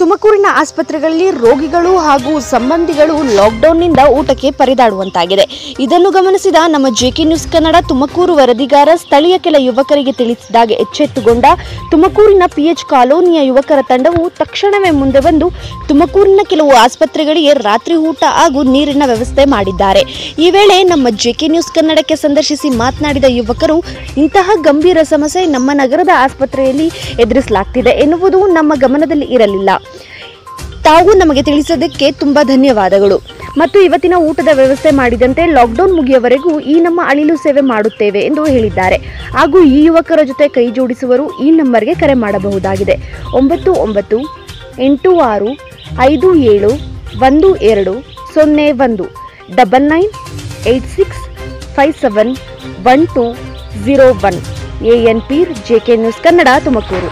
ತುಮಕೂರಿನ ಆಸ್ಪತ್ರೆಗಳಲ್ಲಿ ರೋಗಿಗಳು ಹಾಗೂ ಸಂಬಂಧಿಗಳು ಲಾಕ್ಡೌನ್ನಿಂದ ಊಟಕ್ಕೆ ಪರದಾಡುವಂತಾಗಿದೆ ಇದನ್ನು ಗಮನಿಸಿದ ನಮ್ಮ ಜೆಕೆ ನ್ಯೂಸ್ ಕನ್ನಡ ತುಮಕೂರು ವರದಿಗಾರ ಸ್ಥಳೀಯ ಕೆಲ ಯುವಕರಿಗೆ ತಿಳಿಸಿದಾಗ ಎಚ್ಚೆತ್ತುಗೊಂಡ ತುಮಕೂರಿನ ಪಿಎಚ್ ಕಾಲೋನಿಯ ಯುವಕರ ತಂಡವು ತಕ್ಷಣವೇ ಮುಂದೆ ಬಂದು ತುಮಕೂರಿನ ಕೆಲವು ಆಸ್ಪತ್ರೆಗಳಿಗೆ ರಾತ್ರಿ ಊಟ ಹಾಗೂ ನೀರಿನ ವ್ಯವಸ್ಥೆ ಮಾಡಿದ್ದಾರೆ ಈ ವೇಳೆ ನಮ್ಮ ಜೆಕೆ ನ್ಯೂಸ್ ಕನ್ನಡಕ್ಕೆ ಸಂದರ್ಶಿಸಿ ಮಾತನಾಡಿದ ಯುವಕರು ಇಂತಹ ಗಂಭೀರ ಸಮಸ್ಯೆ ನಮ್ಮ ನಗರದ ಆಸ್ಪತ್ರೆಯಲ್ಲಿ ಎದುರಿಸಲಾಗ್ತಿದೆ ಎನ್ನುವುದು ನಮ್ಮ ಗಮನದಲ್ಲಿ ಇರಲಿಲ್ಲ ತಾವು ನಮಗೆ ತಿಳಿಸೋದಕ್ಕೆ ತುಂಬಾ ಧನ್ಯವಾದಗಳು ಮತ್ತು ಇವತ್ತಿನ ಊಟದ ವ್ಯವಸ್ಥೆ ಮಾಡಿದಂತೆ ಲಾಕ್ಡೌನ್ ಮುಗಿಯುವವರೆಗೂ ಈ ನಮ್ಮ ಅಳಿಲು ಸೇವೆ ಮಾಡುತ್ತೇವೆ ಎಂದು ಹೇಳಿದ್ದಾರೆ ಹಾಗೂ ಈ ಯುವಕರ ಜೊತೆ ಕೈ ಜೋಡಿಸುವರು ಈ ನಂಬರ್ಗೆ ಕರೆ ಮಾಡಬಹುದಾಗಿದೆ ಒಂಬತ್ತು ಒಂಬತ್ತು ಎಂಟು ಆರು ಐದು ಏಳು ಒಂದು ಎರಡು ಸೊನ್ನೆ ಒಂದು double nine eight six five seven one two zero one ಎ ಎನ್ ಪೀರ್ J K news Kannada Tumakuru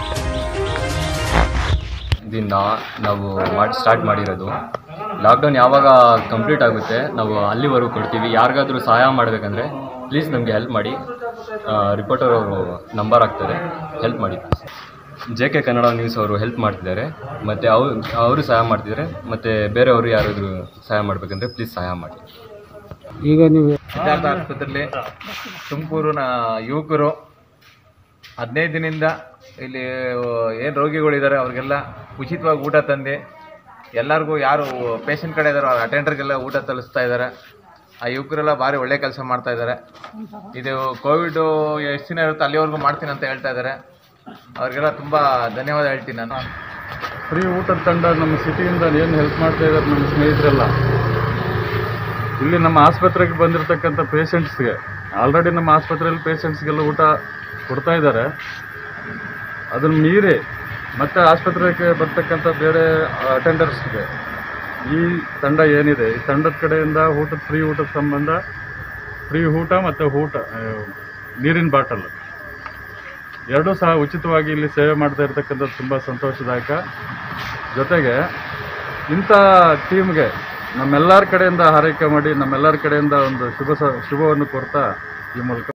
ದಿಂದ ನಾವು ಮಾಡಿ ಸ್ಟಾರ್ಟ್ ಮಾಡಿರೋದು ಲಾಕ್ಡೌನ್ ಯಾವಾಗ ಕಂಪ್ಲೀಟ್ ಆಗುತ್ತೆ ನಾವು ಅಲ್ಲಿವರೆಗೂ ಕೊಡ್ತೀವಿ ಯಾರಿಗಾದ್ರೂ ಸಹಾಯ ಮಾಡಬೇಕಂದ್ರೆ ಪ್ಲೀಸ್ ನಮಗೆ ಹೆಲ್ಪ್ ಮಾಡಿ ರಿಪೋರ್ಟರ್ ಅವರು ನಂಬರ್ ಹಾಕ್ತಾರೆ ಹೆಲ್ಪ್ ಮಾಡಿ ಜೆ ಕೆ ಕನ್ನಡ ನ್ಯೂಸ್ ಅವರು ಹೆಲ್ಪ್ ಮಾಡ್ತಿದ್ದಾರೆ ಮತ್ತು ಅವ್ರು ಅವರು ಸಹಾಯ ಮಾಡ್ತಿದ್ದಾರೆ ಮತ್ತು ಬೇರೆಯವರು ಯಾರಾದರೂ ಸಹಾಯ ಮಾಡಬೇಕಂದ್ರೆ ಪ್ಲೀಸ್ ಸಹಾಯ ಮಾಡಿ ಈಗ ನೀವು ಸಿದ್ಧಾರ್ಥ ಆಸ್ಪತ್ರೆಯಲ್ಲಿ ತುಮಕೂರಿನ ಯುವಕರು ಹದಿನೈದು ದಿನದಿಂದ ಇಲ್ಲಿ ಏನು ರೋಗಿಗಳಿದ್ದಾರೆ ಅವ್ರಿಗೆಲ್ಲ ಉಚಿತವಾಗಿ ಊಟ ತಂದು ಎಲ್ಲರಿಗೂ ಯಾರು ಪೇಷಂಟ್ ಕಡೆ ಇದ್ದಾರೋ ಅಟೆಂಡರ್ಗೆಲ್ಲ ಊಟ ತಲುಪಿಸ್ತಾ ಇದ್ದಾರೆ ಆ ಯುವಕರೆಲ್ಲ ಭಾರಿ ಒಳ್ಳೆ ಕೆಲಸ ಮಾಡ್ತಾ ಇದ್ದಾರೆ ಇದು ಕೋವಿಡ್ ಎಷ್ಟು ದಿನ ಇರುತ್ತೆ ಅಲ್ಲಿವರೆಗೂ ಮಾಡ್ತೀನಿ ಅಂತ ಹೇಳ್ತಾ ಇದ್ದಾರೆ ಅವ್ರಿಗೆಲ್ಲ ತುಂಬ ಧನ್ಯವಾದ ಹೇಳ್ತೀನಿ ನಾನು ಫ್ರೀ ಊಟದ ತಂಡ ನಮ್ಮ ಸಿಟಿಯಿಂದ ಏನು ಹೆಲ್ಪ್ ಮಾಡ್ತಾ ಇದ್ದಾರೆ ನಮ್ಮ ಸ್ನೇಹಿತರೆಲ್ಲ ಇಲ್ಲಿ ನಮ್ಮ ಆಸ್ಪತ್ರೆಗೆ ಬಂದಿರತಕ್ಕಂಥ ಪೇಷಂಟ್ಸ್ಗೆ ಆಲ್ರೆಡಿ ನಮ್ಮ ಆಸ್ಪತ್ರೆಯಲ್ಲಿ ಪೇಷಂಟ್ಸ್ಗೆಲ್ಲ ಊಟ ಕೊಡ್ತಾ ಇದ್ದಾರೆ ಅದನ್ನು ಮೀರಿ ಮತ್ತೆ ಆಸ್ಪತ್ರೆಗೆ ಬರ್ತಕ್ಕಂಥ ಬೇರೆ ಅಟೆಂಡರ್ಸ್ಗೆ ಈ ತಂಡ ಏನಿದೆ ಈ ತಂಡದ ಕಡೆಯಿಂದ ಊಟದ ಫ್ರೀ ಊಟದ ಸಂಬಂಧ ಫ್ರೀ ಊಟ ಮತ್ತು ಊಟ ಆ, ನೀರಿನ ಬಾಟಲ್ ಎರಡೂ ಸಹ ಉಚಿತವಾಗಿ ಇಲ್ಲಿ ಸೇವೆ ಮಾಡ್ತಾ ಇರ್ತಕ್ಕಂಥದ್ದು ತುಂಬ ಸಂತೋಷದಾಯಕ ಜೊತೆಗೆ ಇಂಥ ಟೀಮ್ಗೆ ನಮ್ಮೆಲ್ಲರ ಕಡೆಯಿಂದ ಹಾರೈಕೆ ಮಾಡಿ ನಮ್ಮೆಲ್ಲರ ಕಡೆಯಿಂದ ಒಂದು ಶುಭ ಸ ಶುಭವನ್ನು ಕೋರ್ತಾ ಈ ಮೂಲಕ